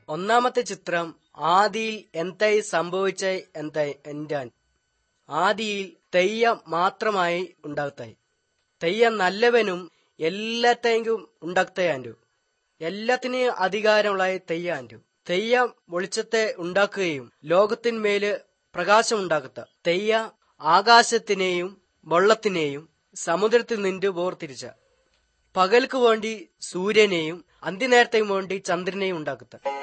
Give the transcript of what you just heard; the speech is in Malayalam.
ഒന്നാമത്തെ ചിത്രം ആദിയിൽ എന്തായി സംഭവിച്ചായി എന്തായി എന്താൻ ആദിയിൽ തെയ്യം മാത്രമായി ഉണ്ടാകത്തായി തെയ്യം നല്ലവനും എല്ലാത്തെയും ഉണ്ടാക്കത്തയാൻഡു എല്ലാത്തിനെയും അധികാരമുള്ളായി തെയ്യാൻഡു തെയ്യം വെളിച്ചത്തെ ഉണ്ടാക്കുകയും ലോകത്തിന്മേല് പ്രകാശം ഉണ്ടാക്കത്ത തെയ്യ ആകാശത്തിനെയും വെള്ളത്തിനെയും സമുദ്രത്തിൽ നിന്ന് വേർതിരിച്ച പകൽക്ക് വേണ്ടി സൂര്യനെയും അന്ത്യനേരത്തേക്കും വേണ്ടി ചന്ദ്രനെയും ഉണ്ടാക്കത്ത